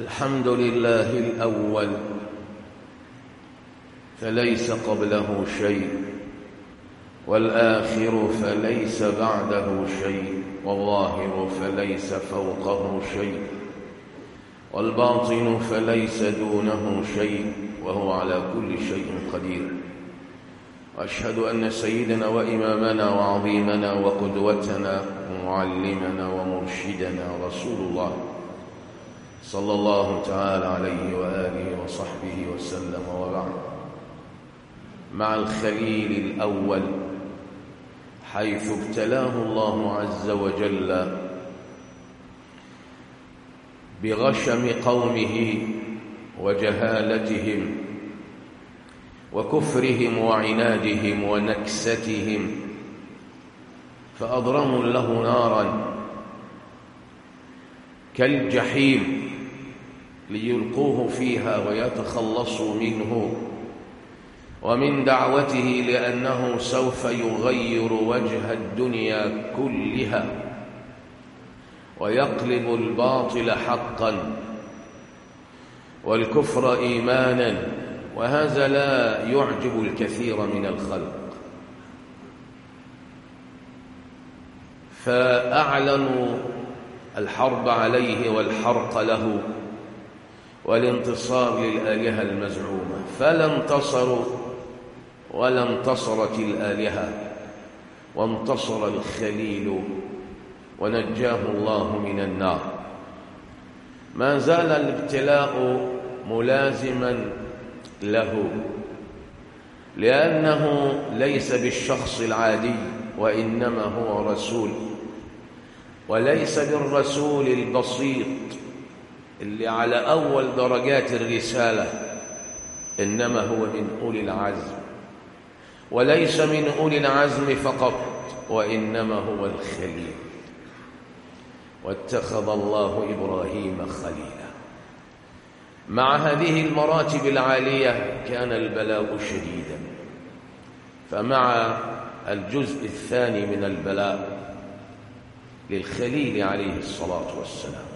الحمد لله الأول فليس قبله شيء والآخر فليس بعده شيء والظاهر فليس فوقه شيء والباطن فليس دونه شيء وهو على كل شيء قدير وأشهد أن سيدنا وإمامنا وعظيمنا وقدوتنا ومعلمنا ومرشدنا رسول الله صلى الله تعالى عليه وآله وصحبه وسلم وبعد مع الخليل الأول حيث ابتلاه الله عز وجل بغشم قومه وجهالتهم وكفرهم وعنادهم ونكستهم فأضرموا له نارا كالجحيم ليلقوه فيها ويتخلصوا منه ومن دعوته لأنه سوف يغير وجه الدنيا كلها ويقلب الباطل حقا والكفر إيمانا وهذا لا يعجب الكثير من الخلق فأعلنوا الحرب عليه والحرق له والانتصار للآلهة المزعومة فلا انتصروا ولا انتصرت الآلهة وانتصر الخليل ونجاه الله من النار ما زال الابتلاء ملازما له لأنه ليس بالشخص العادي وإنما هو رسول وليس بالرسول البسيط اللي على أول درجات الرسالة إنما هو من أولي العزم وليس من أولي العزم فقط وإنما هو الخليل واتخذ الله إبراهيم خليلا مع هذه المراتب العالية كان البلاء شديدا فمع الجزء الثاني من البلاء للخليل عليه الصلاة والسلام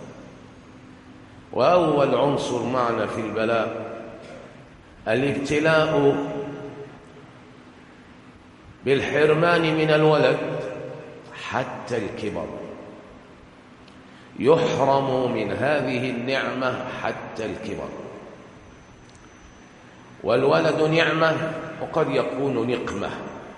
وأول عنصر معنا في البلاء الابتلاء بالحرمان من الولد حتى الكبر يحرم من هذه النعمة حتى الكبر والولد نعمة وقد يكون نقمة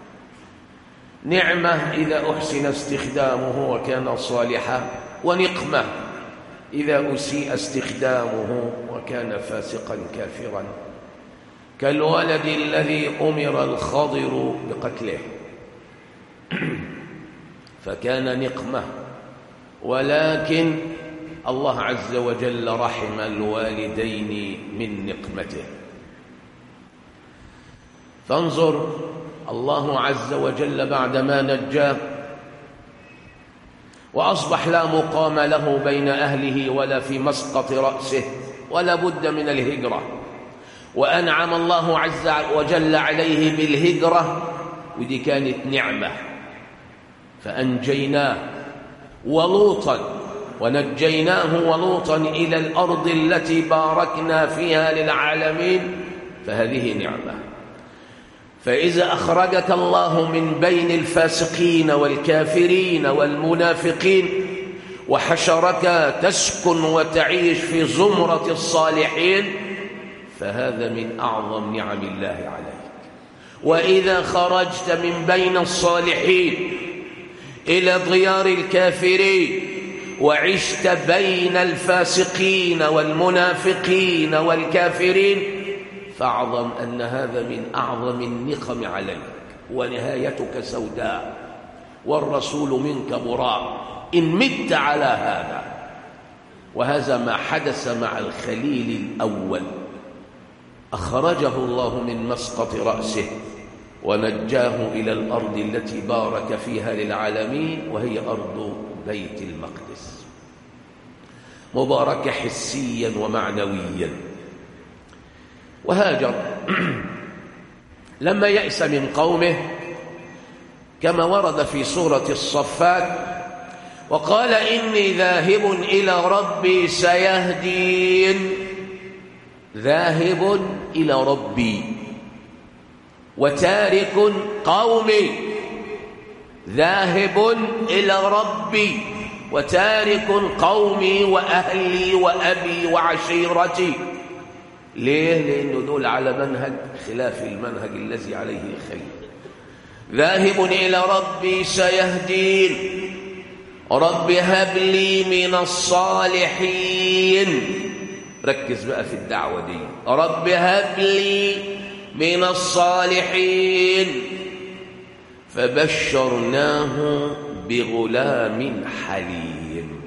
نعمة إذا أحسن استخدامه وكان صالحا ونقمة إذا أسيء استخدامه وكان فاسقا كافرا كالولد الذي أمر الخضر بقتله فكان نقمة ولكن الله عز وجل رحم الوالدين من نقمته فانظر الله عز وجل بعدما نجاه وأصبح لا مقام له بين أهله ولا في مسقط رأسه ولا بد من الهجرة وأنعم الله عز وجل عليه بالهجرة ودي كانت نعمة فأنجيناه ولوطا ونجيناه ولوطا إلى الأرض التي باركنا فيها للعالمين فهذه نعمة فإذا أخرجك الله من بين الفاسقين والكافرين والمنافقين وحشرك تسكن وتعيش في زمرة الصالحين فهذا من أعظم نعم الله عليك وإذا خرجت من بين الصالحين إلى ديار الكافرين وعشت بين الفاسقين والمنافقين والكافرين فاعظم أن هذا من أعظم النقم عليك ونهايتك سوداء والرسول منك براء إن مت على هذا وهذا ما حدث مع الخليل الأول أخرجه الله من مسقط رأسه ونجاه إلى الأرض التي بارك فيها للعالمين وهي أرض بيت المقدس مباركة حسيا ومعنويا وهاجر لما يأس من قومه كما ورد في سورة الصفات وقال إني ذاهب إلى ربي سيهدين ذاهب إلى ربي وتارك قومي ذاهب إلى ربي وتارك قومي وأهلي وأبي وعشيرتي ليه؟ لأنه دول على منهج خلاف المنهج الذي عليه الخير ذاهب إلى ربي سيهدين رب هب لي من الصالحين ركز بقى في الدعوة دي رب هب لي من الصالحين فبشرناه بغلام حليم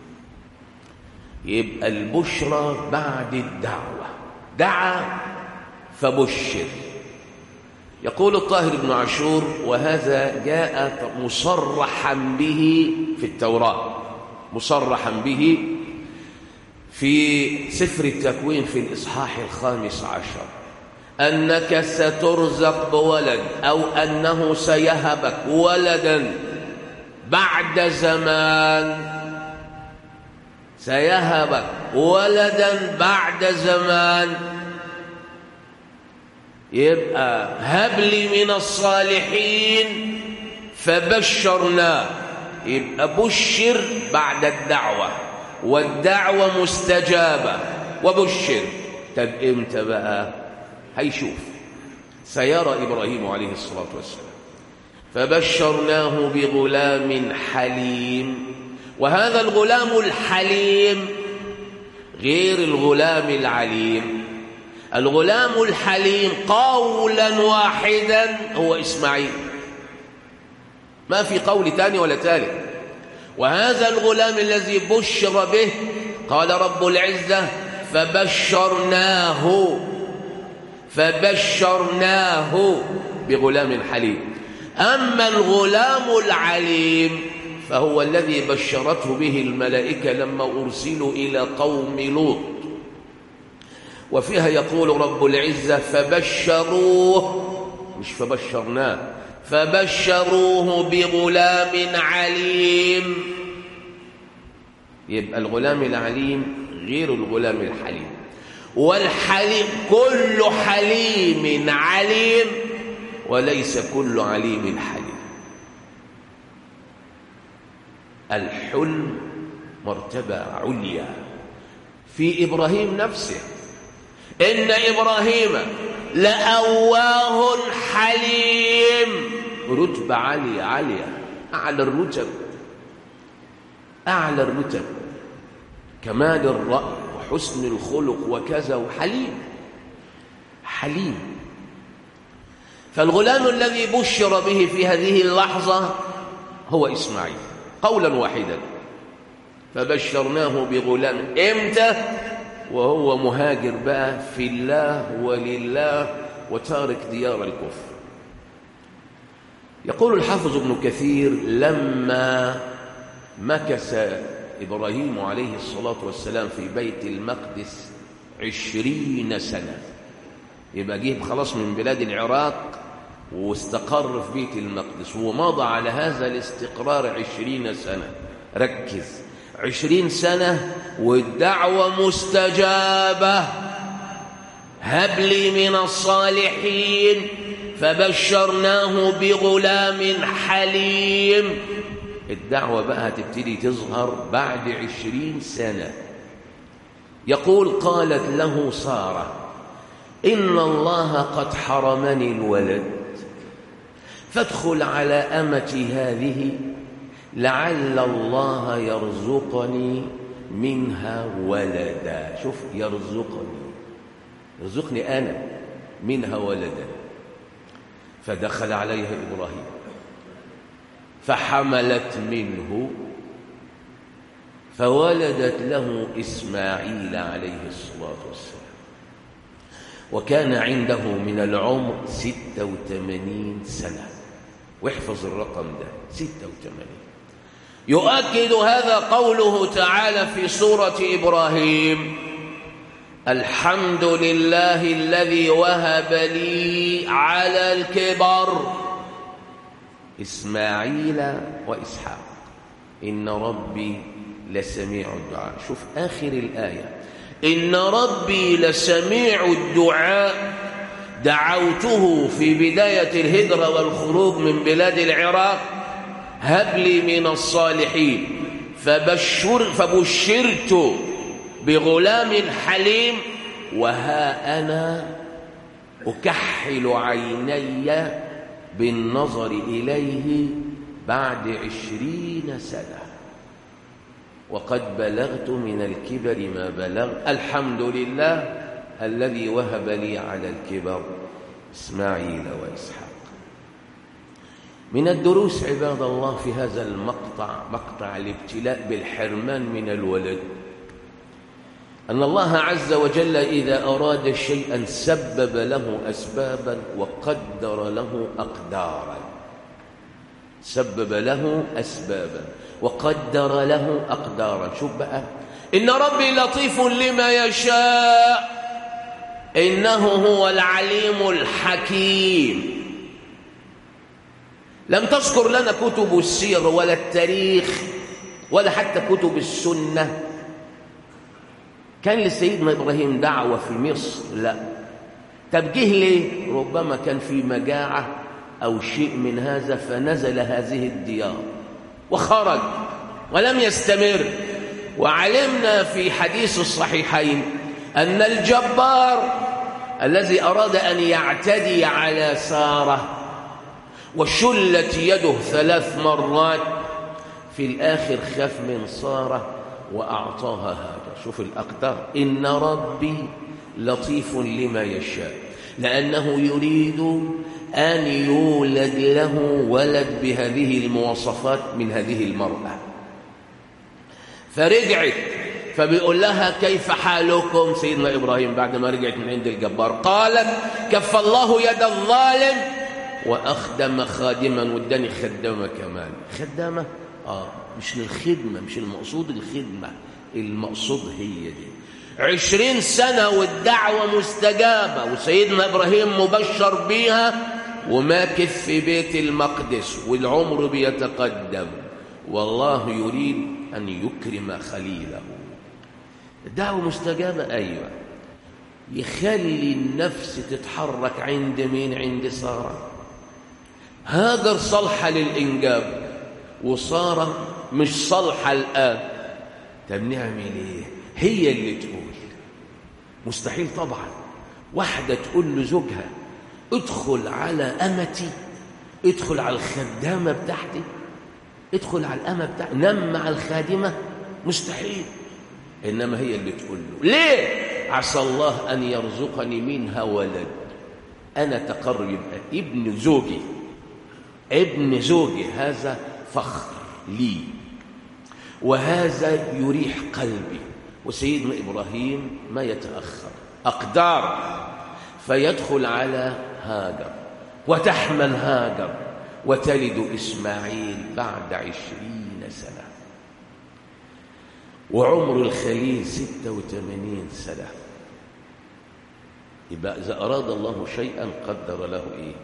يبقى البشرى بعد الدعوة دعا فبشر يقول الطاهر بن عاشور وهذا جاء مصرحا به في التوراة مصرحا به في سفر التكوين في الإصحاح الخامس عشر أنك سترزق بولد أو أنه سيهبك ولدا بعد زمان سيهبك ولدا بعد زمان يبقى هب لي من الصالحين فبشرناه يبقى بشر بعد الدعوة والدعوة مستجابة وبشر طب امتى بقى هيشوف سيرى إبراهيم عليه الصلاة والسلام فبشرناه بغلام حليم وهذا الغلام الحليم غير الغلام العليم الغلام الحليم قولا واحدا هو إسماعيل ما في قول تاني ولا ثالث وهذا الغلام الذي بشر به قال رب العزة فبشرناه فبشرناه بغلام حليم أما الغلام العليم فهو الذي بشرته به الملائكة لما أرسلوا إلى قوم لوط وفيها يقول رب العزة فبشروه مش فبشرناه فبشروه بغلام عليم يبقى الغلام العليم غير الغلام الحليم والحليم كل حليم عليم وليس كل عليم حليم الحلم مرتبة عليا في إبراهيم نفسه إن إبراهيم لأواه حليم رتبة عالية عالية أعلى الرتب أعلى الرتب كمال الرأي وحسن الخلق وكذا وحليم حليم فالغلام الذي بشر به في هذه اللحظة هو إسماعيل قولا واحدا فبشرناه بغلام امتى وهو مهاجر بقى في الله ولله وتارك ديار الكفر يقول الحافظ ابن كثير لما مكث إبراهيم عليه الصلاة والسلام في بيت المقدس عشرين سنة يبقى جه خلاص من بلاد العراق واستقر في بيت المقدس ومضى على هذا الاستقرار عشرين سنة ركز عشرين سنة والدعوة مستجابة هب لي من الصالحين فبشرناه بغلام حليم الدعوة بقى هتبتدي تظهر بعد عشرين سنة يقول قالت له سارة إن الله قد حرمني الولد فادخل على أمتي هذه لعل الله يرزقني منها ولدا شوف يرزقني يرزقني أنا منها ولدا فدخل عليها إبراهيم فحملت منه فولدت له إسماعيل عليه الصلاة والسلام وكان عنده من العمر ستة وثمانين سنة واحفظ الرقم ده ستة وثمانين يؤكد هذا قوله تعالى في سورة إبراهيم الحمد لله الذي وهب لي على الكبر إسماعيل وإسحاق إن ربي لسميع الدعاء شوف آخر الآية إن ربي لسميع الدعاء دعوته في بداية الهجرة والخروج من بلاد العراق هب لي من الصالحين فبشر فبشرت بغلام حليم وها أنا أكحل عيني بالنظر إليه بعد عشرين سنة وقد بلغت من الكبر ما بلغت الحمد لله الذي وهب لي على الكبر إسماعيل وإسحاق من الدروس عباد الله في هذا المقطع مقطع الابتلاء بالحرمان من الولد أن الله عز وجل إذا أراد شيئا سبب له أسبابا وقدر له أقدارا سبب له أسبابا وقدر له أقدارا شوف بقى إن ربي لطيف لما يشاء إنه هو العليم الحكيم لم تذكر لنا كتب السير ولا التاريخ ولا حتى كتب السنة كان لسيدنا إبراهيم دعوة في مصر لا طب جه ليه ربما كان في مجاعة أو شيء من هذا فنزل هذه الديار وخرج ولم يستمر وعلمنا في حديث الصحيحين أن الجبار الذي أراد أن يعتدي على سارة وشلت يده ثلاث مرات في الآخر خاف من سارة وأعطاها هذا شوف الأقدار إن ربي لطيف لما يشاء لأنه يريد أن يولد له ولد بهذه المواصفات من هذه المرأة فرجعت فبيقول لها كيف حالكم سيدنا إبراهيم بعد ما رجعت من عند الجبار قالت كف الله يد الظالم وأخدم خادما واداني خدامة كمان خدامة آه مش للخدمة مش المقصود الخدمة المقصود هي دي عشرين سنة والدعوة مستجابة وسيدنا إبراهيم مبشر بيها وماكث في بيت المقدس والعمر بيتقدم والله يريد أن يكرم خليله الدعوة مستجابة أيوة يخلي النفس تتحرك عند مين عند سارة هاجر صالحة للإنجاب وسارة مش صالحة الآن طب نعمل إيه هي اللي تقول مستحيل طبعا واحدة تقول لزوجها ادخل على أمتي ادخل على الخدامة بتاعتي ادخل على الأمة بتاعتي نم مع الخادمة مستحيل إنما هي اللي تقول له ليه عسى الله أن يرزقني منها ولد أنا تقرب يبقى ابن زوجي ابن زوجي هذا فخر لي وهذا يريح قلبي وسيدنا إبراهيم ما يتأخر أقدار فيدخل على هاجر وتحمل هاجر وتلد إسماعيل بعد عشرين سنة وعمر الخليل ستة وثمانين سنة يبقى إذا أراد الله شيئا قدر له إيه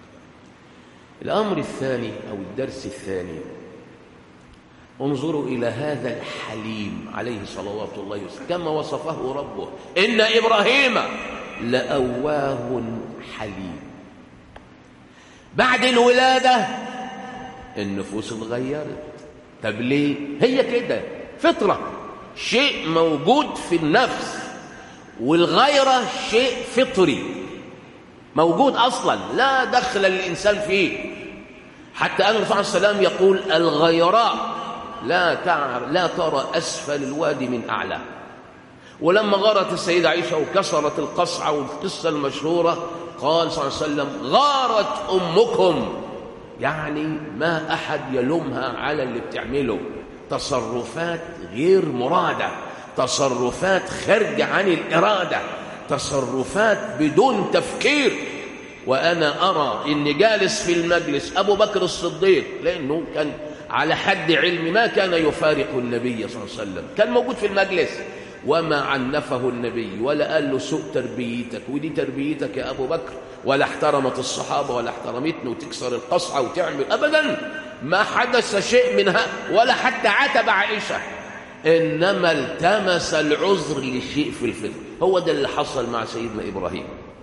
الأمر الثاني أو الدرس الثاني انظروا إلى هذا الحليم عليه صلوات الله وسلم كما وصفه ربه إن إبراهيم لأواه حليم بعد الولادة النفوس اتغيرت طب ليه هي كده فطرة شيء موجود في النفس والغيرة شيء فطري موجود أصلا لا دخل للإنسان فيه حتى أن الرسول عليه السلام يقول الغيراء لا تعر لا ترى أسفل الوادي من أعلى ولما غارت السيدة عائشة وكسرت القصعة والقصة المشهورة قال صلى الله عليه وسلم غارت أمكم يعني ما أحد يلومها على اللي بتعمله تصرفات غير مرادة تصرفات خارجة عن الإرادة تصرفات بدون تفكير وأنا أرى إن جالس في المجلس أبو بكر الصديق لأنه كان على حد علم ما كان يفارق النبي صلى الله عليه وسلم كان موجود في المجلس وما عنفه النبي ولا قال له سوء تربيتك ودي تربيتك يا أبو بكر ولا احترمت الصحابة ولا احترمتني وتكسر القصعة وتعمل أبدا ما حدث شيء منها ولا حتى عاتب عائشة إنما التمس العذر لشيء في الفطر هو ده اللي حصل مع سيدنا إبراهيم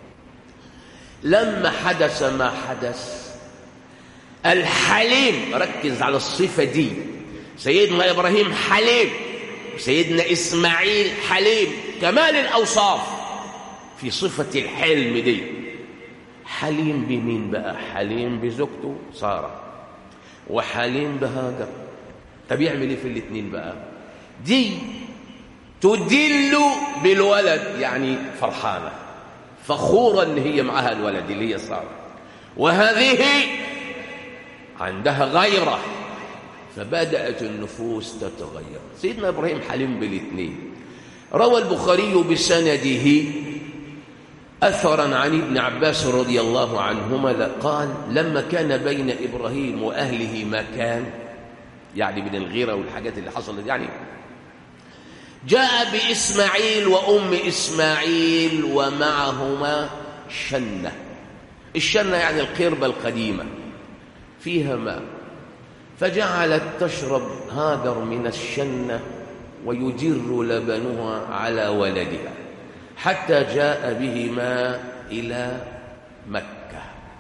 لما حدث ما حدث الحليم ركز على الصفة دي سيدنا إبراهيم حليم سيدنا إسماعيل حليم كمال الأوصاف في صفة الحلم دي حليم بمين بقى حليم بزوجته سارة وحليم بهاجر طب يعمل ايه في الاثنين بقى دي تدل بالولد يعني فرحانه فخورة ان هي معها الولد اللي هي سارة وهذه عندها غيرة فبدأت النفوس تتغير سيدنا إبراهيم حليم بالاثنين روى البخاري بسنده أثرا عن ابن عباس رضي الله عنهما قال لما كان بين إبراهيم وأهله مكان يعني من الغيرة والحاجات اللي حصلت يعني جاء بإسماعيل وأم إسماعيل ومعهما شنة الشنة يعني القربة القديمة فيها ماء فجعلت تشرب هاجر من الشنة ويجر لبنها على ولدها حتى جاء بهما إلى مكة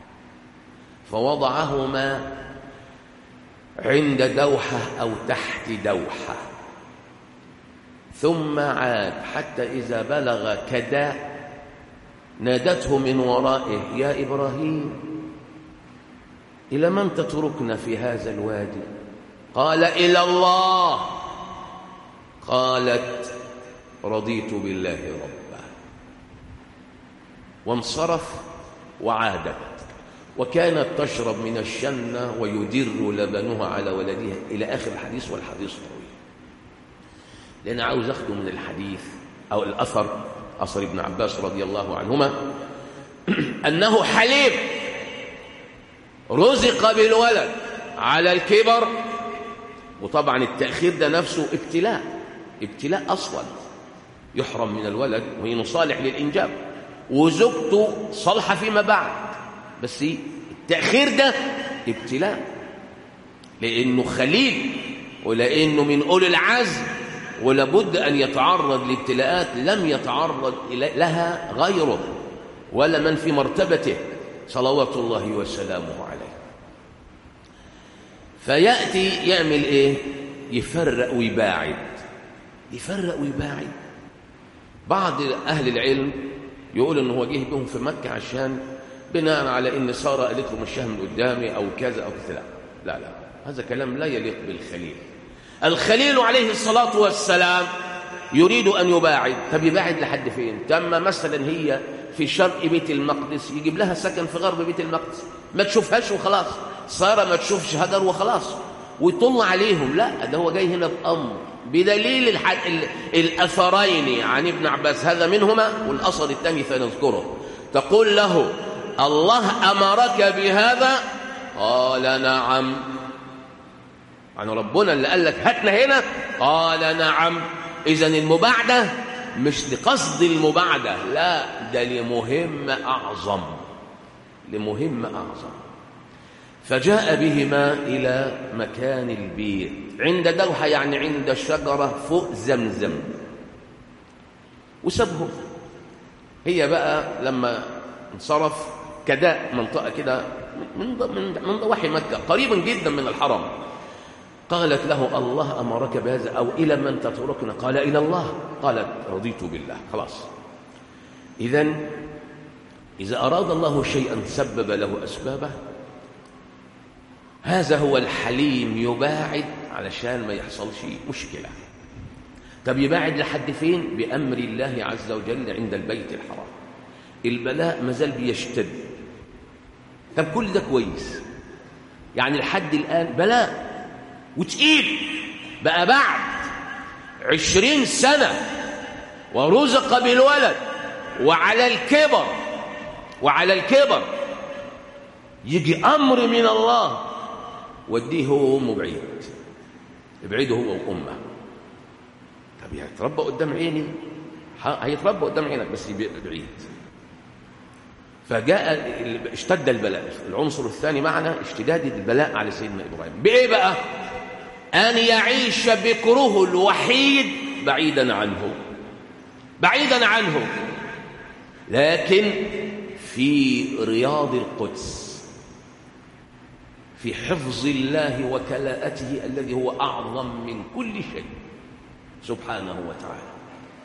فوضعهما عند دوحة أو تحت دوحة ثم عاد حتى إذا بلغ كدا نادته من ورائه يا إبراهيم إلى من تتركنا في هذا الوادي قال إلى الله قالت رضيت بالله ربا وانصرف وعادت وكانت تشرب من الشنة ويدر لبنها على ولدها إلى آخر الحديث والحديث طويل لأن عاوز أخده من الحديث أو الأثر أثر ابن عباس رضي الله عنهما أنه حليم رزق بالولد على الكبر وطبعا التأخير ده نفسه ابتلاء ابتلاء أصلا يحرم من الولد وهي صالح للإنجاب وزوجته صالحة فيما بعد بس التأخير ده ابتلاء لأنه خليل ولأنه من أولي العزم ولابد أن يتعرض لابتلاءات لم يتعرض لها غيره ولا من في مرتبته صلوات الله وسلامه عليه فيأتي يعمل إيه يفرق ويباعد يفرق ويباعد بعض أهل العلم يقول إن هو جه بهم في مكة عشان بناء على إن سارة قالت له مشاها من قدامي أو كذا أو كذا لا لا لا هذا كلام لا يليق بالخليل الخليل عليه الصلاة والسلام يريد أن يباعد طب يباعد لحد فين تم مثلا هي في شرق بيت المقدس يجيب لها سكن في غرب بيت المقدس ما تشوفهاش وخلاص سارة ما تشوفش هجر وخلاص ويطل عليهم لا ده هو جاي هنا بأمر بدليل الحد... الأثرين عن ابن عباس هذا منهما والأثر الثاني سنذكره تقول له الله أمرك بهذا قال نعم عن ربنا اللي قال لك هاتنا هنا قال نعم إذا المباعدة مش لقصد المباعدة لا ده لمهمة أعظم لمهمة أعظم فجاء بهما إلى مكان البيت عند دوحة يعني عند شجرة فوق زمزم وسابهم هي بقى لما انصرف كداء منطقة كده من من من ضواحي مكة قريبا جدا من الحرم قالت له الله أمرك بهذا أو إلى من تتركنا قال إلى الله قالت رضيت بالله خلاص إذا إذا أراد الله شيئا سبب له أسبابه هذا هو الحليم يباعد علشان ما يحصلش مشكلة طب يباعد لحد فين بأمر الله عز وجل عند البيت الحرام البلاء مازال بيشتد طب كل ده كويس يعني لحد الآن بلاء وتقيل بقى بعد عشرين سنة ورزق بالولد وعلى الكبر وعلى الكبر يجي أمر من الله وديه هو وأمه بعيد ابعده هو وأمه طب هيتربى قدام عيني هيتربى قدام عينك بس بعيد فجاء اشتد البلاء العنصر الثاني معنا اشتداد البلاء على سيدنا إبراهيم بإيه بقى أن يعيش بكره الوحيد بعيدا عنه بعيدا عنه لكن في رياض القدس في حفظ الله وكلاءته الذي هو أعظم من كل شيء سبحانه وتعالى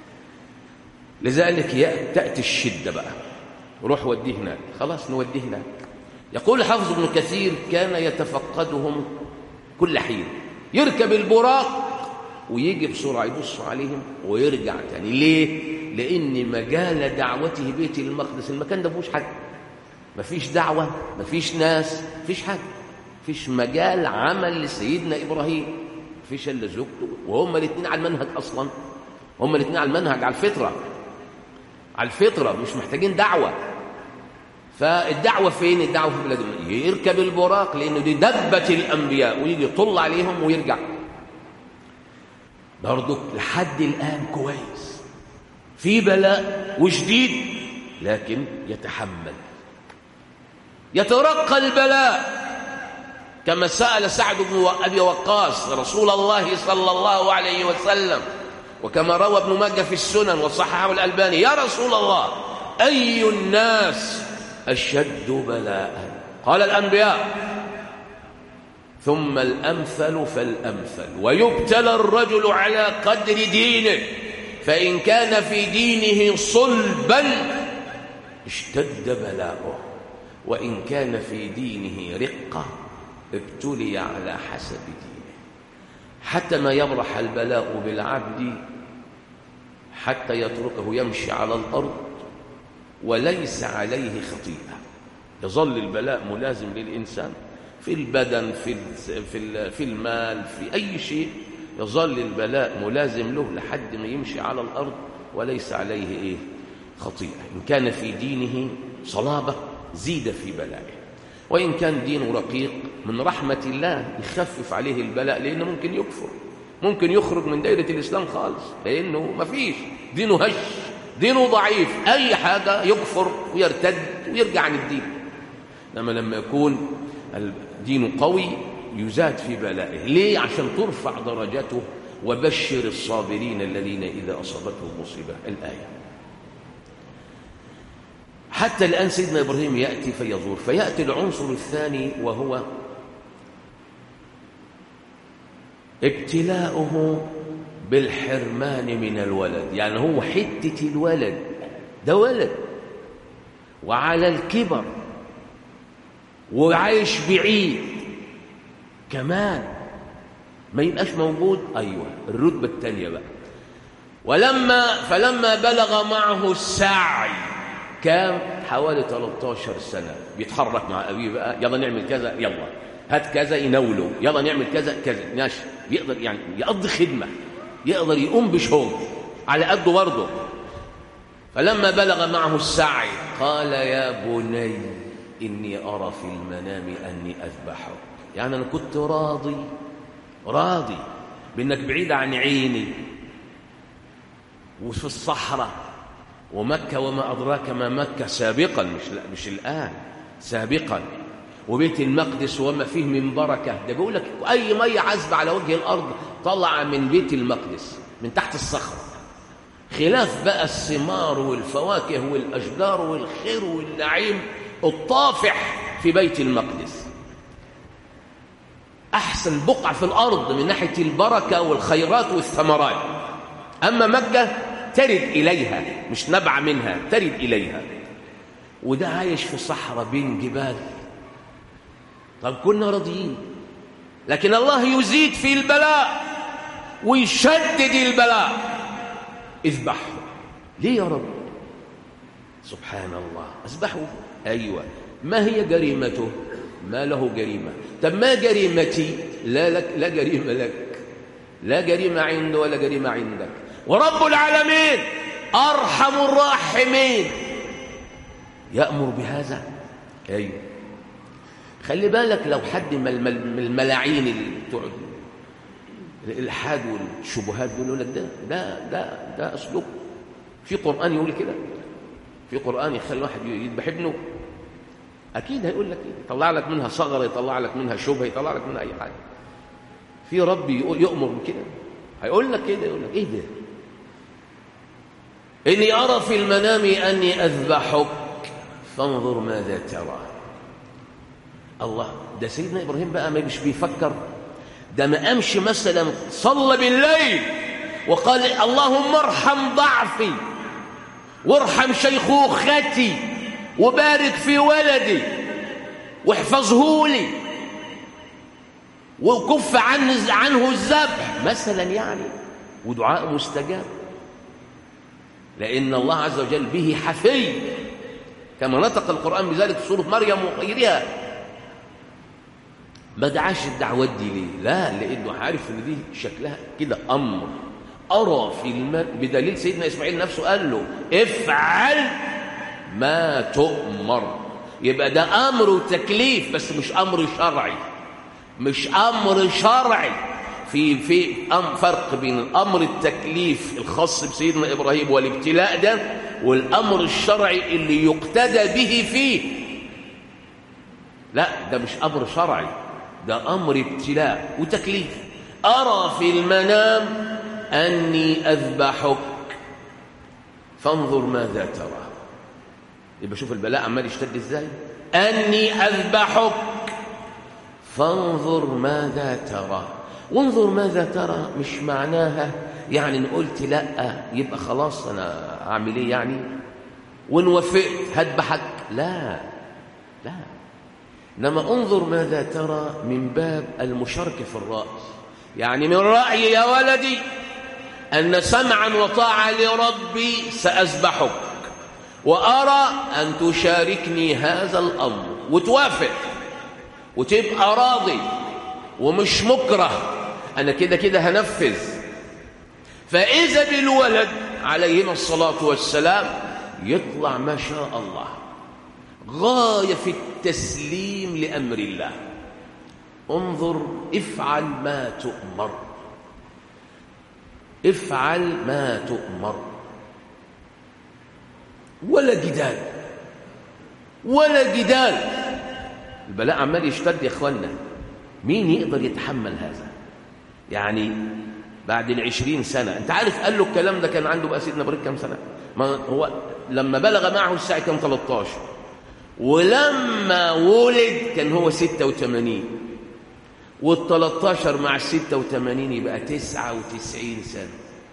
لذلك تأتي الشدة بقى روح وديه هناك خلاص نوديه هناك يقول حافظ ابن كثير كان يتفقدهم كل حين يركب البراق ويجي بسرعة يبص عليهم ويرجع تاني ليه؟ لأن مجال دعوته بيت المقدس المكان ده فيهوش حد مفيش دعوة مفيش ناس مفيش حد مفيش مجال عمل لسيدنا إبراهيم مفيش إلا زوجته وهم الاثنين على المنهج أصلا هم الاثنين على المنهج على الفطرة على الفطرة مش محتاجين دعوة فالدعوة فين الدعوة في بلاد يركب البراق لأنه دي دبة الأنبياء ويجي يطل عليهم ويرجع برضك لحد الآن كويس في بلاء وشديد لكن يتحمل يترقى البلاء كما سأل سعد بن أبي وقاص رسول الله صلى الله عليه وسلم وكما روى ابن ماجه في السنن وصححه الألباني يا رسول الله أي الناس أشد بلاء قال الأنبياء ثم الأمثل فالأمثل ويبتلى الرجل على قدر دينه فإن كان في دينه صلبا اشتد بلاؤه وإن كان في دينه رقة ابتلي على حسب دينه حتى ما يبرح البلاء بالعبد حتى يتركه يمشي على الأرض وليس عليه خطيئة يظل البلاء ملازم للإنسان في البدن في في في المال في أي شيء يظل البلاء ملازم له لحد ما يمشي على الأرض وليس عليه إيه خطيئة إن كان في دينه صلابة زيد في بلائه وإن كان دينه رقيق من رحمة الله يخفف عليه البلاء لأنه ممكن يكفر ممكن يخرج من دائرة الإسلام خالص لأنه ما فيش دينه هش دينه ضعيف أي حاجة يكفر ويرتد ويرجع عن الدين لما لما يكون الدين قوي يزاد في بلائه ليه؟ عشان ترفع درجته وبشر الصابرين الذين إذا أصابتهم مصيبة الآية حتى الآن سيدنا إبراهيم يأتي فيزور فيأتي العنصر الثاني وهو ابتلاؤه بالحرمان من الولد يعني هو حتة الولد ده ولد وعلى الكبر وعايش بعيد كمان ما يبقاش موجود أيوة الرتبة الثانية بقى ولما فلما بلغ معه السعي كام حوالي 13 سنة بيتحرك مع أبيه بقى يلا نعمل كذا يلا هات كذا يناوله يلا نعمل كذا كذا ماشي يقدر يعني يقضي خدمة يقدر يقوم بشغل على قده برضه فلما بلغ معه السعي قال يا بني إني أرى في المنام أني أذبحك يعني أنا كنت راضي راضي بأنك بعيد عن عيني وفي الصحراء ومكة وما أدراك ما مكة سابقا مش, لا مش الآن سابقا وبيت المقدس وما فيه من بركة ده بيقول لك أي مية عذبة على وجه الأرض طلع من بيت المقدس من تحت الصخرة خلاف بقى الثمار والفواكه والأشجار والخير والنعيم الطافح في بيت المقدس أحسن بقعة في الأرض من ناحية البركة والخيرات والثمرات أما مكة ترد إليها مش نبع منها ترد إليها وده عايش في صحراء بين جبال طب كنا راضيين لكن الله يزيد في البلاء ويشدد البلاء اذبحه ليه يا رب سبحان الله اذبحه ايوه ما هي جريمته ما له جريمه طب ما جريمتي لا لك لا جريمه لك لا جريمه عنده ولا جريمه عندك ورب العالمين ارحم الراحمين يامر بهذا ايوه خلي بالك لو حد من الملاعين اللي بتوع الالحاد والشبهات دول يقول لك ده ده ده ده اسلوب في قران يقول كده في قرآن يخلي واحد يذبح ابنه أكيد هيقول لك كده يطلع لك منها صغر يطلع لك منها شبهة يطلع لك منها أي حاجة في رب يقول يؤمر بكده هيقول لك كده يقول لك إيه ده إني أرى في المنام أني أذبحك فانظر ماذا ترى الله ده سيدنا إبراهيم بقى ما مش بيفكر ده ما قامش مثلا صلى بالليل وقال اللهم ارحم ضعفي وارحم شيخوختي وبارك في ولدي واحفظه لي وكف عن عنه الذبح مثلا يعني ودعاء مستجاب لأن الله عز وجل به حفي كما نطق القرآن بذلك في سورة مريم وغيرها ما دعاش الدعوات دي ليه لا لأنه عارف ان دي شكلها كده أمر أرى في الماء بدليل سيدنا إسماعيل نفسه قال له افعل ما تؤمر يبقى ده أمر وتكليف بس مش أمر شرعي مش أمر شرعي في في أم فرق بين الأمر التكليف الخاص بسيدنا إبراهيم والابتلاء ده والأمر الشرعي اللي يقتدى به فيه لا ده مش أمر شرعي ده أمر ابتلاء وتكليف أرى في المنام أني أذبحك فانظر ماذا ترى يبقى شوف البلاء عمال يشتد ازاي أني أذبحك فانظر ماذا ترى وانظر ماذا ترى مش معناها يعني ان قلت لا يبقى خلاص انا اعمل ايه يعني وان وافقت هذبحك لا لا انما انظر ماذا ترى من باب المشاركه في الراي يعني من رايي يا ولدي ان سمعا وطاعه لربي ساذبحك وارى ان تشاركني هذا الامر وتوافق وتبقى راضي ومش مكره أنا كده كده هنفذ فإذا بالولد عليهما الصلاة والسلام يطلع ما شاء الله غاية في التسليم لأمر الله انظر افعل ما تؤمر افعل ما تؤمر ولا جدال ولا جدال البلاء عمال يشتد يا اخوانا مين يقدر يتحمل هذا يعني بعد العشرين سنة أنت عارف قال له الكلام ده كان عنده بقى سيدنا إبراهيم كام سنة ما هو لما بلغ معه الساعة كان 13 ولما ولد كان هو 86 وال 13 مع ال 86 يبقى 99 سنة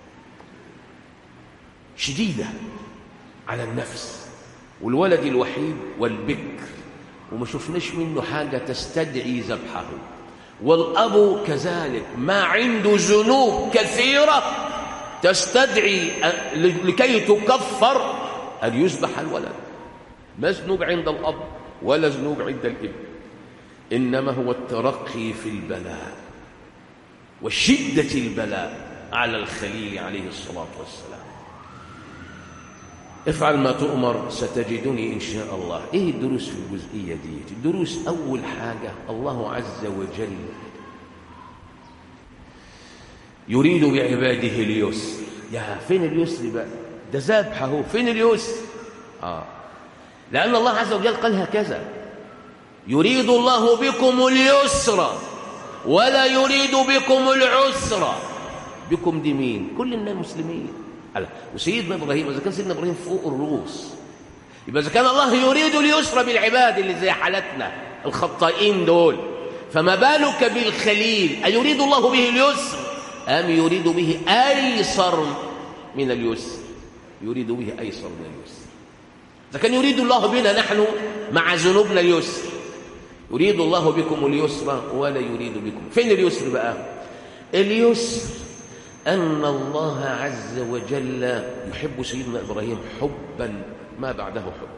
شديدة على النفس والولد الوحيد والبكر وما شفناش منه حاجة تستدعي ذبحه والأب كذلك ما عنده ذنوب كثيرة تستدعي لكي تكفر أن يذبح الولد ما ذنوب عند الأب ولا ذنوب عند الابن إنما هو الترقي في البلاء وشدة البلاء على الخليل عليه الصلاة والسلام افعل ما تؤمر ستجدني إن شاء الله إيه الدروس في الجزئية دي الدروس أول حاجة الله عز وجل يريد بعباده اليسر يا فين اليسر بقى ده ذبح اهو فين اليسر آه. لأن الله عز وجل قال هكذا يريد الله بكم اليسر ولا يريد بكم العسر بكم دي مين كل الناس مسلمين وسيدنا ابراهيم اذا كان سيدنا ابراهيم فوق الرؤوس يبقى اذا كان الله يريد اليسر بالعباد اللي زي حالتنا الخطائين دول فما بالك بالخليل أيريد الله به اليسر أم يريد به أيسر من اليسر يريد به أيسر من اليسر إذا كان يريد الله بنا نحن مع ذنوبنا اليسر يريد الله بكم اليسر ولا يريد بكم فين اليسر بقى اليسر أن الله عز وجل يحب سيدنا إبراهيم حبا ما بعده حب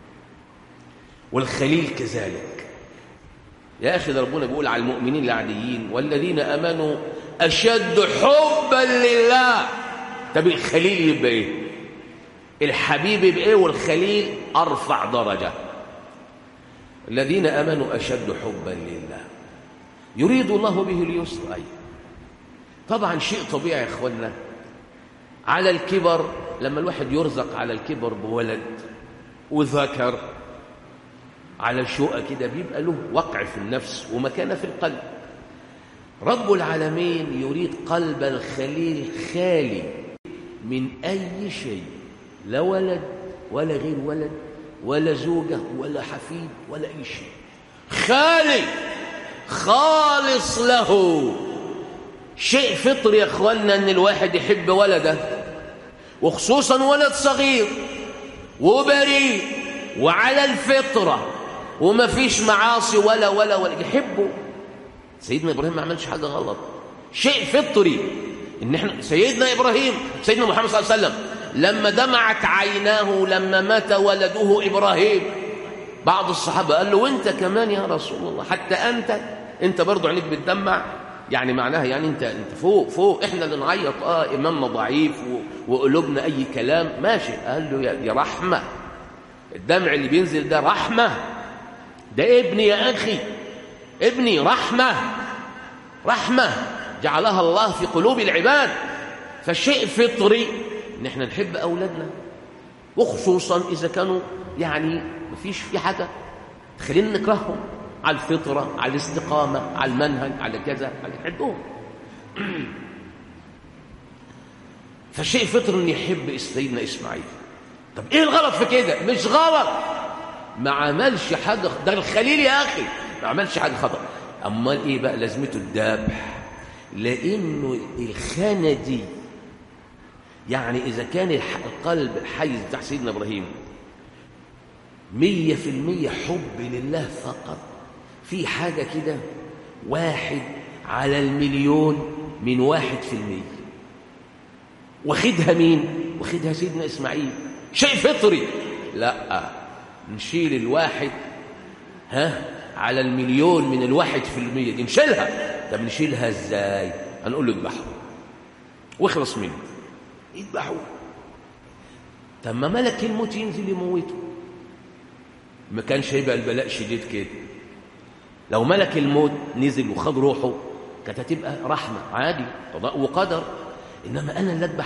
والخليل كذلك يا أخي ده ربنا بيقول على المؤمنين العاديين والذين أمنوا أشد حبا لله طب الخليل يبقى إيه الحبيب يبقى إيه والخليل أرفع درجة الذين أمنوا أشد حبا لله يريد الله به اليسر أي طبعا شيء طبيعي يا إخوانا على الكبر لما الواحد يرزق على الكبر بولد وذكر على شقة كده بيبقى له وقع في النفس ومكانة في القلب رب العالمين يريد قلب الخليل خالي من أي شيء لا ولد ولا غير ولد ولا زوجة ولا حفيد ولا أي شيء خالي خالص له شيء فطري يا اخوانا ان الواحد يحب ولده وخصوصا ولد صغير وبريء وعلى الفطره وما فيش معاصي ولا ولا ولا يحبه سيدنا ابراهيم ما عملش حاجه غلط شيء فطري ان احنا سيدنا ابراهيم سيدنا محمد صلى الله عليه وسلم لما دمعت عيناه لما مات ولده ابراهيم بعض الصحابه قال له وانت كمان يا رسول الله حتى انت انت برضه عينيك بتدمع يعني معناها يعني انت انت فوق فوق احنا اللي نعيط اه امامنا ضعيف وقلوبنا اي كلام ماشي قال له دي رحمه الدمع اللي بينزل ده رحمه ده ابني يا اخي ابني رحمه رحمه جعلها الله في قلوب العباد فالشيء فطري ان احنا نحب اولادنا وخصوصا اذا كانوا يعني مفيش في حاجه تخلينا نكرههم على الفطرة على الاستقامة على المنهج على كذا على نحبهم فالشيء فطر ان يحب سيدنا اسماعيل طب ايه الغلط في كده مش غلط ما عملش حاجة ده الخليل يا اخي ما عملش حاجة خطأ امال ايه بقى لازمته الذبح لانه الخانة دي يعني اذا كان القلب الحيز بتاع سيدنا ابراهيم مية في المية حب لله فقط في حاجة كده واحد على المليون من واحد في المية واخدها مين؟ واخدها سيدنا إسماعيل شيء فطري لا نشيل الواحد ها على المليون من الواحد في المية دي نشيلها طب نشيلها ازاي؟ هنقول له اذبحه واخلص منه يذبحه طب ما ملك الموت ينزل يموته ما كانش هيبقى البلاء شديد كده لو ملك الموت نزل وخد روحه كانت هتبقى رحمة عادي قضاء وقدر إنما أنا اللي أذبح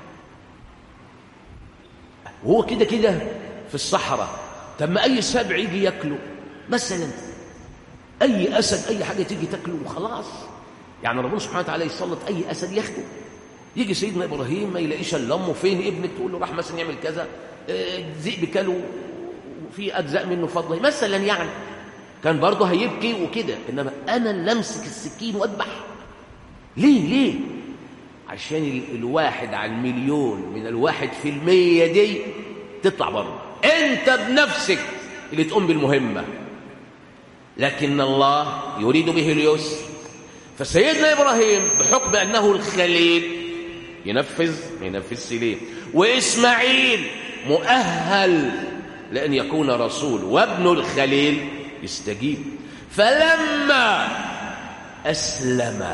وهو كده كده في الصحراء طب ما أي سبع يجي ياكله مثلا أي أسد أي حاجة تيجي تاكله وخلاص يعني ربنا سبحانه وتعالى يسلط أي أسد ياخده يجي سيدنا إبراهيم ما يلاقيش إلا أمه فين ابنك تقول له راح مثلا يعمل كذا الذئب كله وفي أجزاء منه فضله مثلا يعني كان برضه هيبكي وكده انما انا اللي امسك السكين واذبح ليه ليه عشان الواحد على المليون من الواحد في المية دي تطلع بره انت بنفسك اللي تقوم بالمهمة لكن الله يريد به اليسر فسيدنا إبراهيم بحكم أنه الخليل ينفذ ما ينفذش ليه وإسماعيل مؤهل لأن يكون رسول وابن الخليل يستجيب فلما أسلم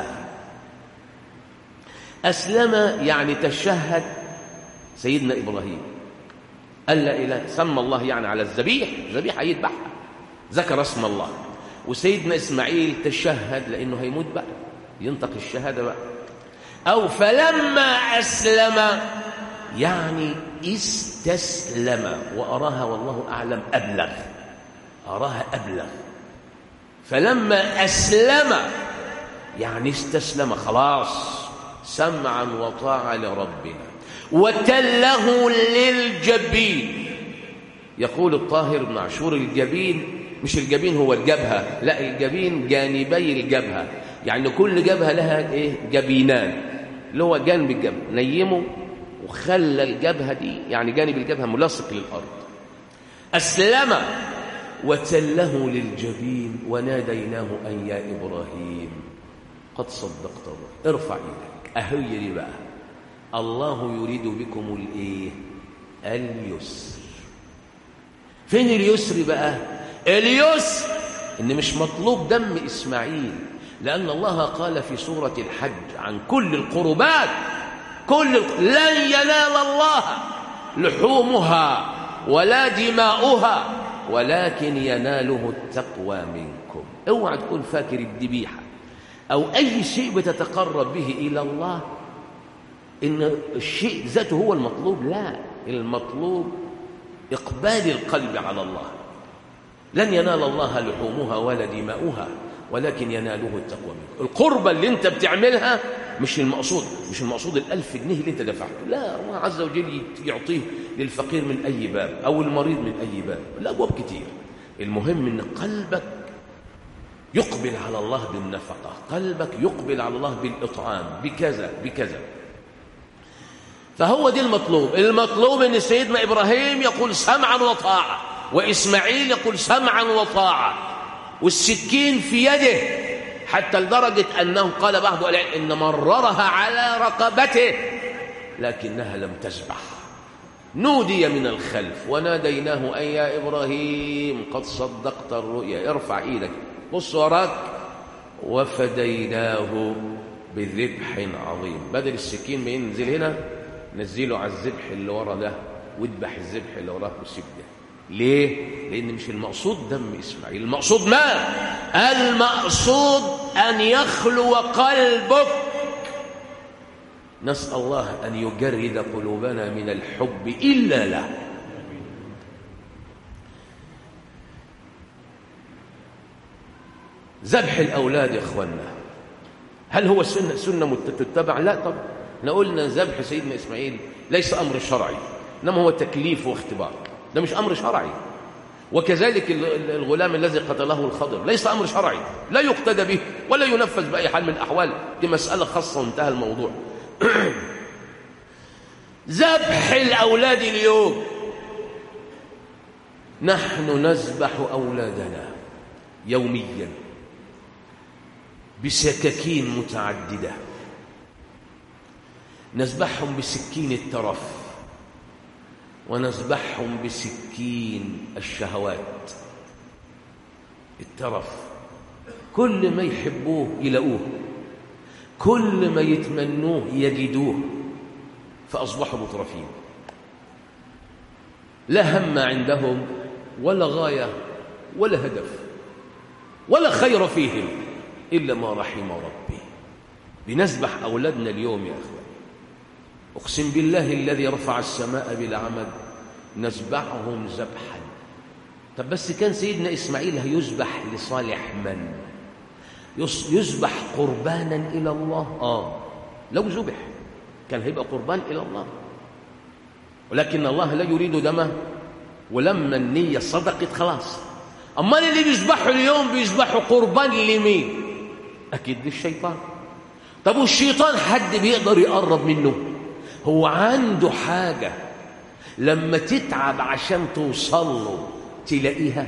أسلم يعني تشهد سيدنا إبراهيم قال لا إله سمى الله يعني على الذبيح الذبيح هيذبحها ذكر اسم الله وسيدنا إسماعيل تشهد لأنه هيموت بقى ينطق الشهادة بقى أو فلما أسلم يعني استسلم وأراها والله أعلم أبلغ أراها أبلغ فلما أسلم يعني استسلم خلاص سمعا وطاعة لربنا وتله للجبين يقول الطاهر بن عاشور الجبين مش الجبين هو الجبهة لا الجبين جانبي الجبهة يعني كل جبهة لها ايه جبينان اللي هو جانب الجبهة نيمه وخلى الجبهة دي يعني جانب الجبهة ملاصق للأرض أسلم وتله للجبين وناديناه أن يا إبراهيم قد صدقت الله ارفع إيدك أهي دي بقى الله يريد بكم الايه اليسر فين اليسر بقى اليسر ان مش مطلوب دم اسماعيل لان الله قال في سوره الحج عن كل القربات كل لن ينال الله لحومها ولا دماؤها ولكن يناله التقوى منكم اوعى تكون فاكر الذبيحه او اي شيء بتتقرب به الى الله ان الشيء ذاته هو المطلوب لا المطلوب إقبال القلب على الله لن ينال الله لحومها ولا دماؤها ولكن يناله التقوى منك القربة اللي انت بتعملها مش المقصود مش المقصود الألف جنيه اللي انت دفعته لا الله عز وجل يعطيه للفقير من أي باب أو المريض من أي باب الأبواب كتير المهم ان قلبك يقبل على الله بالنفقة قلبك يقبل على الله بالإطعام بكذا بكذا فهو دي المطلوب المطلوب ان سيدنا إبراهيم يقول سمعا وطاعة وإسماعيل يقول سمعا وطاعة والسكين في يده حتى لدرجة أنه قال بعض إن مررها على رقبته لكنها لم تسبح نودي من الخلف وناديناه أي يا إبراهيم قد صدقت الرؤيا ارفع إيدك بص وراك وفديناه بذبح عظيم بدل السكين ما ينزل هنا نزله على الذبح اللي ورا ده واذبح الذبح اللي وراه وسيب ده ليه؟ لأن مش المقصود دم إسماعيل المقصود ما؟ المقصود أن يخلو قلبك نسأل الله أن يجرد قلوبنا من الحب إلا له ذبح الأولاد يا إخوانا هل هو سنة, سنة تتبع؟ لا طبعا احنا قلنا ذبح سيدنا إسماعيل ليس أمر شرعي إنما هو تكليف واختبار ده مش أمر شرعي وكذلك الغلام الذي قتله الخضر ليس أمر شرعي لا يقتدى به ولا ينفذ بأي حال من الأحوال دي مسألة خاصة وانتهى الموضوع ذبح الأولاد اليوم نحن نذبح أولادنا يوميا بسكاكين متعددة نذبحهم بسكين الترف ونذبحهم بسكين الشهوات الترف كل ما يحبوه يلاقوه كل ما يتمنوه يجدوه فأصبحوا مترفين لا هم عندهم ولا غاية ولا هدف ولا خير فيهم إلا ما رحم ربي بنذبح أولادنا اليوم يا أخوان أقسم بالله الذي رفع السماء بالعمد نذبحهم ذبحا طب بس كان سيدنا إسماعيل هيذبح لصالح من يذبح قربانا إلى الله آه لو ذبح كان هيبقى قربان إلى الله ولكن الله لا يريد دمه ولما النية صدقت خلاص أما اللي بيذبحوا اليوم بيذبحوا قربان لمين أكيد للشيطان طب والشيطان حد بيقدر يقرب منه هو عنده حاجة لما تتعب عشان توصل له تلاقيها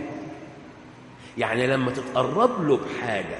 يعني لما تتقرب له بحاجة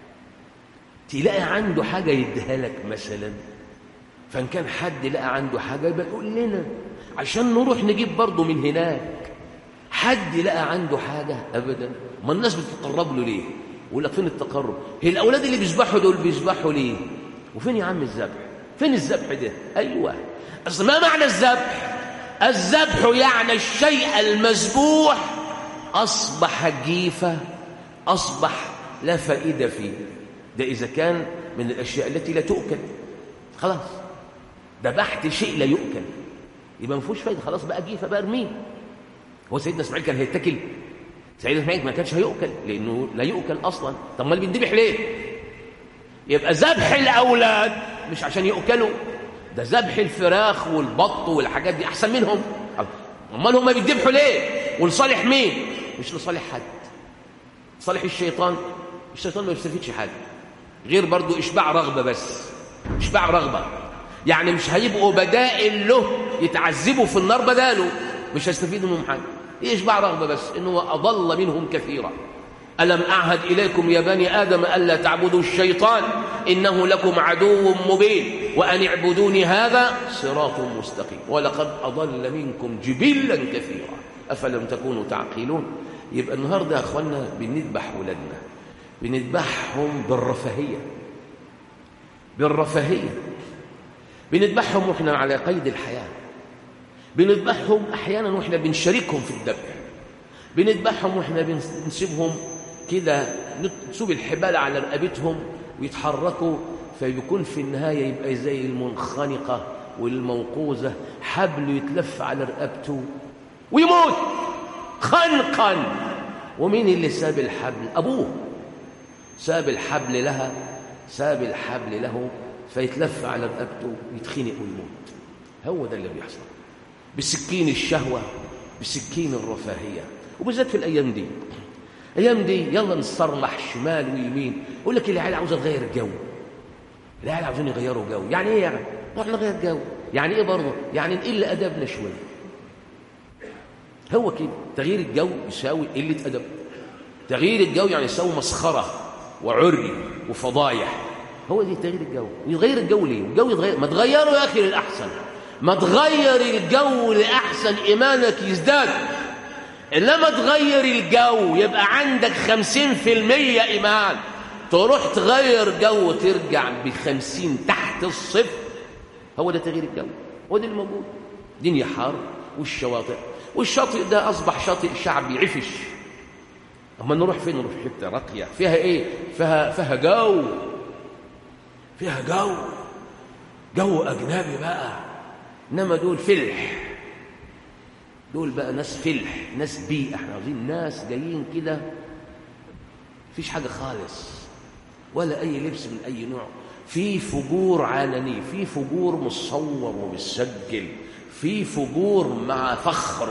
تلاقي عنده حاجة يديها لك مثلا فإن كان حد لقى عنده حاجة يبقى يقول لنا عشان نروح نجيب برضه من هناك حد لقى عنده حاجة أبدا ما الناس بتتقرب له ليه يقول لك فين التقرب هي الأولاد اللي بيذبحوا دول بيذبحوا ليه وفين يا عم الذبح فين الذبح ده أيوة أصل ما معنى الذبح الذبح يعني الشيء المذبوح أصبح جيفة أصبح لا فائدة فيه ده إذا كان من الأشياء التي لا تؤكل خلاص ذبحت شيء لا يؤكل يبقى ما فيهوش فايده خلاص بقى جيفه بقى ارميه هو سيدنا اسماعيل كان هيتاكل سيدنا اسماعيل ما كانش هيؤكل لانه لا يؤكل اصلا طب امال بيندبح ليه يبقى ذبح الاولاد مش عشان يؤكلوا ده ذبح الفراخ والبط والحاجات دي احسن منهم امال هم بيذبحوا ليه ولصالح مين مش لصالح حد صالح الشيطان الشيطان ما بيستفيدش حاجه غير برضو اشباع رغبه بس اشباع رغبه يعني مش هيبقوا بدائل له يتعذبوا في النار بداله مش هيستفيدوا منهم حاجه ايه اشباع رغبه بس انه اضل منهم كثيرا الم اعهد اليكم يا بني ادم الا تعبدوا الشيطان انه لكم عدو مبين وان اعبدوني هذا صراط مستقيم ولقد اضل منكم جبلا كثيرا افلم تكونوا تعقلون يبقى النهارده يا اخوانا بنذبح ولادنا بنذبحهم بالرفاهيه بالرفاهيه بنذبحهم واحنا على قيد الحياه بنذبحهم احيانا واحنا بنشاركهم في الذبح بنذبحهم واحنا بنسيبهم كده نسيب الحبال على رقبتهم ويتحركوا فبيكون في النهايه يبقى زي المنخنقه والموقوذه حبل يتلف على رقبته ويموت خنقا ومين اللي ساب الحبل أبوه ساب الحبل لها ساب الحبل له فيتلف على رقبته يتخنق ويموت هو ده اللي بيحصل بسكين الشهوة بسكين الرفاهية وبالذات في الأيام دي الأيام دي يلا نصرمح شمال ويمين يقول لك العيال عاوزة تغير جو العيال عاوزين يغيروا جو يعني ايه يعني نروح نغير جو يعني ايه برضه يعني نقل ادبنا شويه هو كده تغيير الجو يساوي قله ادب تغيير الجو يعني يساوي مسخره وعري وفضايح هو دي تغيير الجو يغير الجو ليه الجو يتغير ما تغيره يا اخي للاحسن ما تغير الجو لاحسن ايمانك يزداد انما تغير الجو يبقى عندك خمسين في المية ايمان تروح تغير جو ترجع بخمسين تحت الصفر هو ده تغيير الجو هو ده اللي موجود دنيا حار والشواطئ والشاطئ ده أصبح شاطئ شعبي عفش أما نروح فين نروح حتة راقية فيها إيه فيها, فيها جو فيها جو جو أجنبي بقى إنما دول فلح دول بقى ناس فلح ناس بيئة احنا عاوزين ناس جايين كده مفيش حاجة خالص ولا أي لبس من أي نوع في فجور علني في فجور مصور ومسجل في فجور مع فخر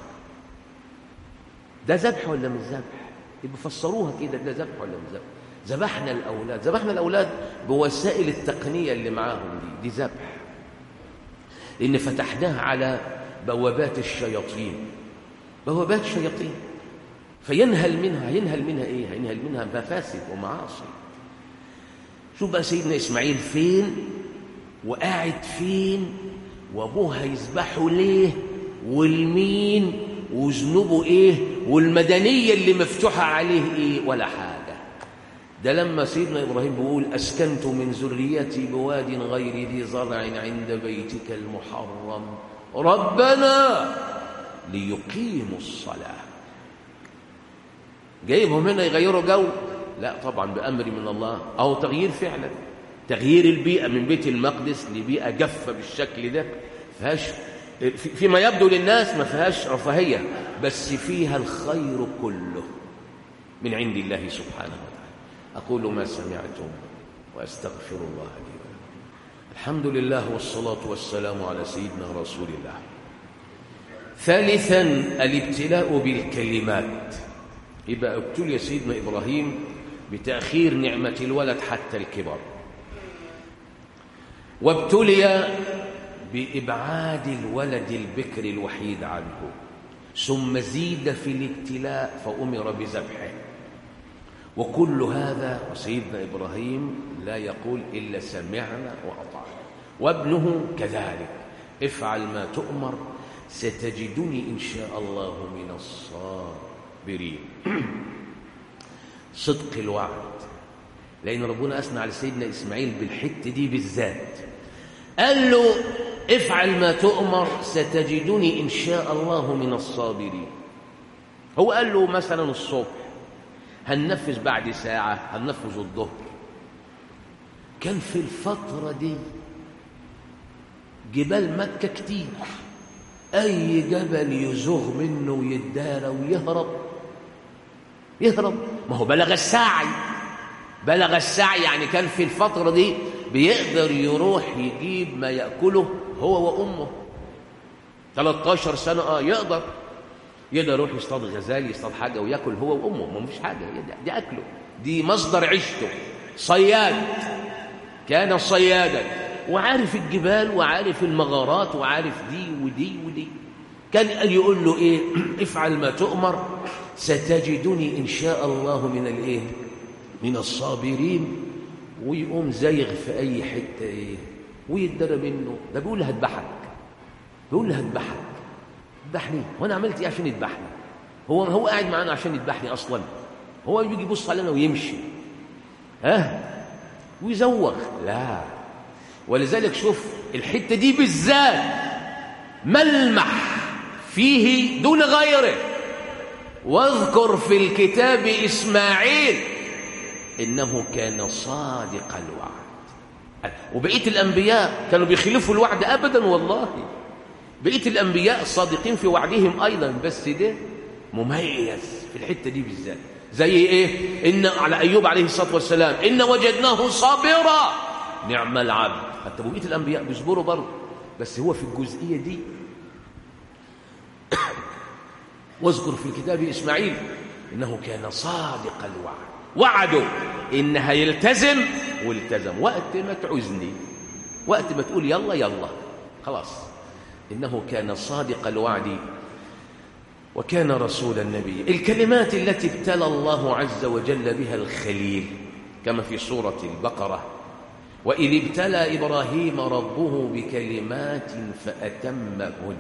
ده ذبح ولا مش ذبح يبقى فسروها كده ده ذبح ولا مش ذبح ذبحنا الاولاد ذبحنا الاولاد بوسائل التقنيه اللي معاهم دي دي ذبح لان فتحناها على بوابات الشياطين بوابات شياطين فينهل منها ينهل منها ايه هينهل منها مفاسد ومعاصي شوف بقى سيدنا اسماعيل فين وقاعد فين وابوه هيذبحه ليه والمين وذنوبه ايه والمدنيه اللي مفتوحه عليه ايه ولا حاجه ده لما سيدنا ابراهيم بيقول اسكنت من ذريتي بواد غير ذي زرع عند بيتك المحرم ربنا ليقيموا الصلاه جايبهم هنا يغيروا جو لا طبعا بأمر من الله أو تغيير فعلا تغيير البيئة من بيت المقدس لبيئة جافة بالشكل ده فيهاش فيما يبدو للناس ما فيهاش رفاهية بس فيها الخير كله من عند الله سبحانه وتعالى أقول ما سمعتم وأستغفر الله لي الحمد لله والصلاة والسلام على سيدنا رسول الله ثالثا الابتلاء بالكلمات يبقى ابتلي سيدنا إبراهيم بتأخير نعمة الولد حتى الكبر وابتلي بإبعاد الولد البكر الوحيد عنه ثم زيد في الابتلاء فأمر بذبحه وكل هذا وسيدنا إبراهيم لا يقول إلا سمعنا وأطعنا وابنه كذلك افعل ما تؤمر ستجدني إن شاء الله من الصابرين صدق الوعد لأن ربنا أثنى على سيدنا إسماعيل بالحتة دي بالذات قال له افعل ما تؤمر ستجدني إن شاء الله من الصابرين هو قال له مثلا الصبح هننفذ بعد ساعة هننفذ الظهر كان في الفترة دي جبال مكة كتير أي جبل يزوغ منه ويدارى ويهرب يهرب ما هو بلغ السعي بلغ السعي يعني كان في الفترة دي بيقدر يروح يجيب ما يأكله هو وأمه 13 سنة اه يقدر يقدر يروح يصطاد غزال يصطاد حاجة وياكل هو وأمه ما فيش حاجة دي أكله دي مصدر عيشته صياد كان صيادا وعارف الجبال وعارف المغارات وعارف دي ودي ودي كان يقول له ايه افعل ما تؤمر ستجدني ان شاء الله من الايه من الصابرين ويقوم زيغ في اي حته ايه ويتدرى منه ده بيقول له هذبحك بيقول له هذبحك اذبحني وانا عملت ايه عشان يذبحني هو هو قاعد معانا عشان يذبحني اصلا هو يجي يبص علينا ويمشي ها ويزوغ لا ولذلك شوف الحته دي بالذات ملمح فيه دون غيره واذكر في الكتاب إسماعيل إنه كان صادق الوعد وبقية الأنبياء كانوا بيخلفوا الوعد أبدا والله بقية الأنبياء صادقين في وعدهم أيضا بس ده مميز في الحتة دي بالذات زي إيه إن على أيوب عليه الصلاة والسلام إن وجدناه صابرا نعم العبد حتى بقية الأنبياء بيصبروا برضه بس هو في الجزئية دي واذكر في الكتاب إسماعيل إنه كان صادق الوعد وعده إن هيلتزم والتزم وقت ما تعوزني وقت ما تقول يلا يلا خلاص إنه كان صادق الوعد وكان رسول النبي الكلمات التي ابتلى الله عز وجل بها الخليل كما في سورة البقرة وإذ ابتلى إبراهيم ربه بكلمات فأتمهن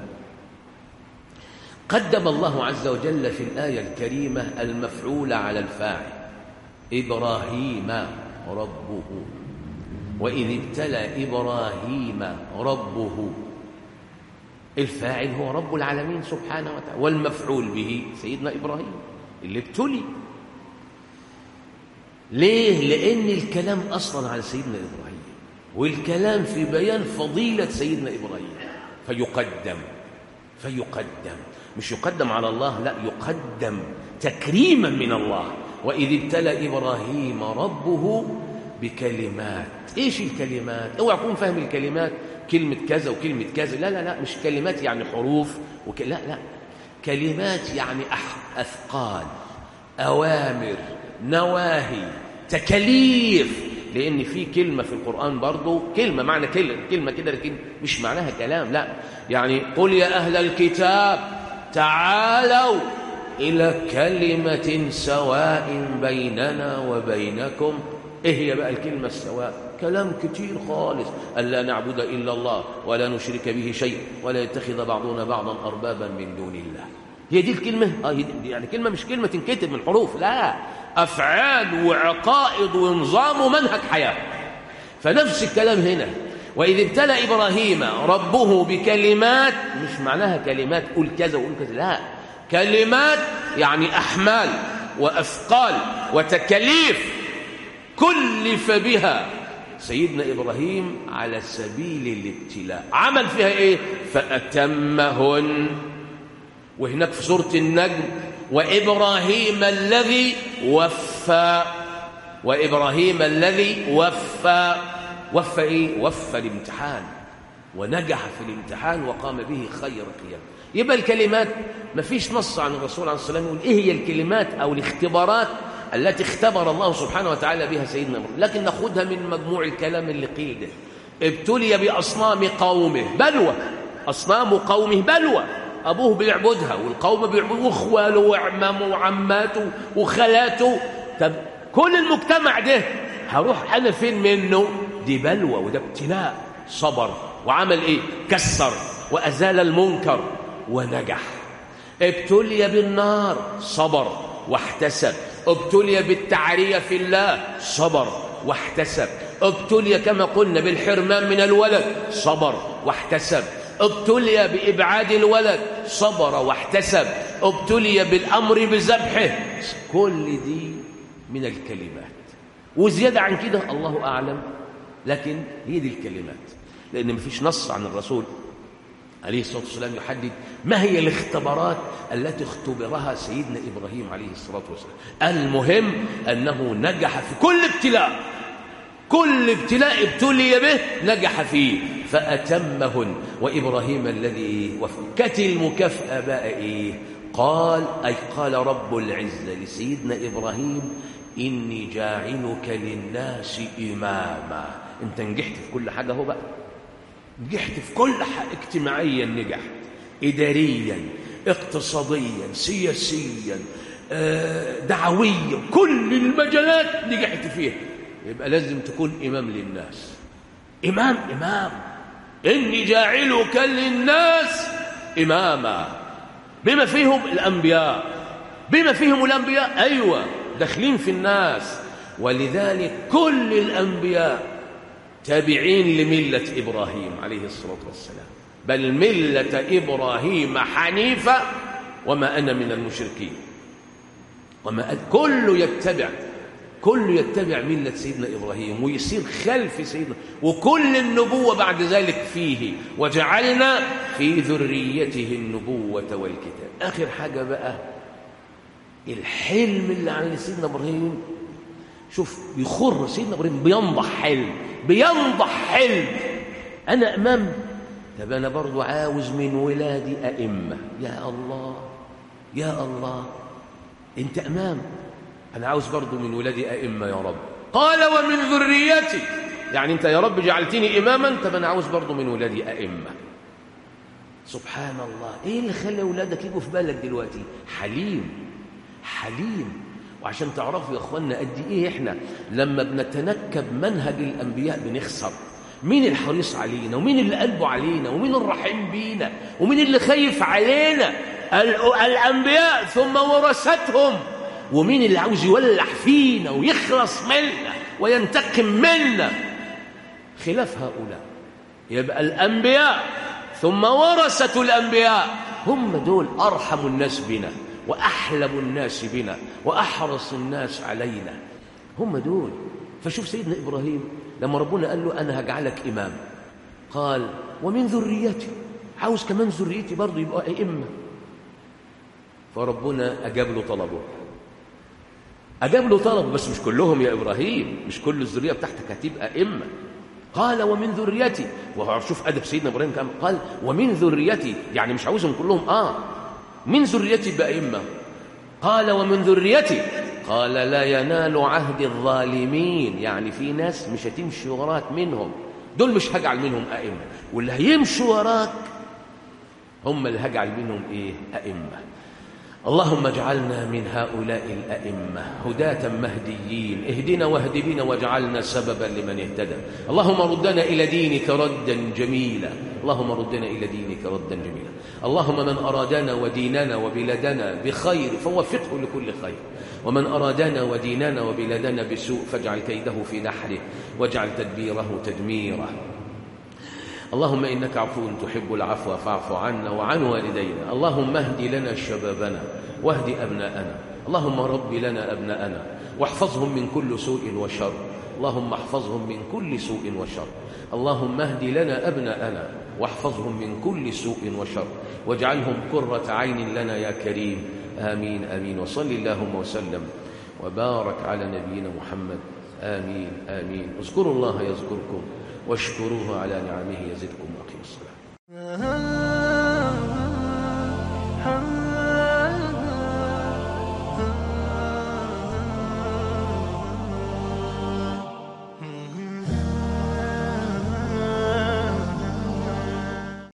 قدم الله عز وجل في الآية الكريمة المفعول على الفاعل إبراهيم ربه وإذ ابتلى إبراهيم ربه الفاعل هو رب العالمين سبحانه وتعالى والمفعول به سيدنا إبراهيم اللي ابتلي ليه؟ لأن الكلام أصلا على سيدنا إبراهيم والكلام في بيان فضيلة سيدنا إبراهيم فيقدم فيقدم مش يقدم على الله لا يقدم تكريما من الله وإذ ابتلى إبراهيم ربه بكلمات إيش الكلمات؟ اوعى تكون فاهم الكلمات كلمة كذا وكلمة كذا لا لا لا مش كلمات يعني حروف وك... لا لا كلمات يعني أح... أثقال أوامر نواهي تكاليف لأن في كلمة في القرآن برضو كلمة معنى كلمة كلمة كده لكن مش معناها كلام لا يعني قل يا أهل الكتاب تعالوا إلى كلمة سواء بيننا وبينكم إيه هي بقى الكلمة السواء كلام كتير خالص ألا نعبد إلا الله ولا نشرك به شيء ولا يتخذ بعضنا بعضا أربابا من دون الله هي دي الكلمة آه دي يعني كلمة مش كلمة تنكتب من حروف لا أفعال وعقائد ونظام ومنهج حياة فنفس الكلام هنا وإذ ابتلى إبراهيم ربه بكلمات مش معناها كلمات قول كذا وقول كذا لا كلمات يعني أحمال وأثقال وتكاليف كلف بها سيدنا إبراهيم على سبيل الابتلاء عمل فيها إيه فأتمهن وهناك في سورة النجم وإبراهيم الذي وفى وإبراهيم الذي وفى وفى إيه وفى الامتحان ونجح في الامتحان وقام به خير قيام يبقى الكلمات ما فيش نص عن الرسول عليه الصلاة والسلام يقول إيه هي الكلمات أو الاختبارات التي اختبر الله سبحانه وتعالى بها سيدنا إبراهيم لكن ناخدها من مجموع الكلام اللي قيل ده ابتلي بأصنام قومه بلوى أصنام قومه بلوى أبوه بيعبدها والقوم بيعبدوا وإخواله وعمامه وعماته وخالاته طب كل المجتمع ده هروح أنا فين منه دي بلوى وده ابتلاء صبر وعمل إيه كسر وأزال المنكر ونجح ابتلي بالنار صبر واحتسب ابتلي بالتعرية في الله صبر واحتسب ابتلي كما قلنا بالحرمان من الولد صبر واحتسب ابتلي بإبعاد الولد صبر واحتسب ابتلي بالأمر بذبحه كل دي من الكلمات وزيادة عن كده الله أعلم لكن هي دي الكلمات لأن مفيش نص عن الرسول عليه الصلاة والسلام يحدد ما هي الاختبارات التي اختبرها سيدنا إبراهيم عليه الصلاة والسلام المهم أنه نجح في كل ابتلاء كل ابتلاء ابتلي به نجح فيه فأتمهن وإبراهيم الذي كت المكافأة بقى إيه قال أي قال رب العزة لسيدنا إبراهيم إني جاعلك للناس إماما أنت نجحت في كل حاجة هو بقى نجحت في كل حاجة اجتماعيا نجحت إداريا اقتصاديا سياسيا دعويا كل المجالات نجحت فيها يبقى لازم تكون إمام للناس إمام إمام إني جاعلك للناس إماما بما فيهم الأنبياء بما فيهم الأنبياء أيوة داخلين في الناس ولذلك كل الأنبياء تابعين لملة إبراهيم عليه الصلاة والسلام بل ملة إبراهيم حنيفة وما أنا من المشركين وما كل يتبع كله يتبع ملة سيدنا إبراهيم ويصير خلف سيدنا وكل النبوة بعد ذلك فيه وجعلنا في ذريته النبوة والكتاب آخر حاجة بقى الحلم اللي عند سيدنا إبراهيم شوف بيخر سيدنا إبراهيم بينضح حلم بينضح حلم أنا أمام طب أنا برضو عاوز من ولادي أئمة يا الله يا الله أنت أمام أنا عاوز برضو من ولادي أئمة يا رب قال ومن ذريتي يعني أنت يا رب جعلتني إماما طب أنا عاوز برضو من ولادي أئمة سبحان الله إيه اللي خلى أولادك يجوا في بالك دلوقتي حليم حليم وعشان تعرفوا يا أخوانا قد إيه إحنا لما بنتنكب منهج الأنبياء بنخسر مين الحريص علينا ومين اللي قلبه علينا ومين الرحيم بينا ومين اللي خايف علينا الأنبياء ثم ورثتهم ومين اللي عاوز يولع فينا ويخلص منا وينتقم منا خلاف هؤلاء يبقى الأنبياء ثم ورثة الأنبياء هم دول أرحم الناس بنا وأحلم الناس بنا وأحرص الناس علينا هم دول فشوف سيدنا إبراهيم لما ربنا قال له أنا هجعلك إمام قال ومن ذريتي عاوز كمان ذريتي برضه يبقى أئمة فربنا أجاب له طلبه أجاب له طلب بس مش كلهم يا إبراهيم مش كل الذرية بتاعتك هتبقى إمة قال ومن ذريتي وشوف أدب سيدنا إبراهيم كان قال ومن ذريتي يعني مش عاوزهم كلهم آه من ذريتي بقى إمة قال ومن ذريتي قال لا ينال عهد الظالمين يعني في ناس مش هتمشي وراك منهم دول مش هجعل منهم أئمة واللي هيمشوا وراك هم اللي هجعل منهم إيه أئمة اللهم اجعلنا من هؤلاء الأئمة هداة مهديين اهدنا واهد بنا واجعلنا سببا لمن اهتدى اللهم ردنا إلى دينك ردا جميلا اللهم ردنا إلى دينك ردا جميلا اللهم من أرادنا وديننا وبلادنا بخير فوفقه لكل خير ومن أرادنا وديننا وبلادنا بسوء فاجعل كيده في نحره واجعل تدبيره تدميره اللهم إنك عفو تحب العفو فاعف عنا وعن والدينا اللهم اهد لنا شبابنا واهد أبناءنا اللهم رب لنا أبناءنا واحفظهم من كل سوء وشر اللهم احفظهم من كل سوء وشر اللهم اهد لنا أبناءنا واحفظهم من كل سوء وشر واجعلهم قرة عين لنا يا كريم آمين آمين وصل اللهم وسلم وبارك على نبينا محمد آمين آمين اذكروا الله يذكركم واشكروه على نعمه يزدكم واقيموا الصلاه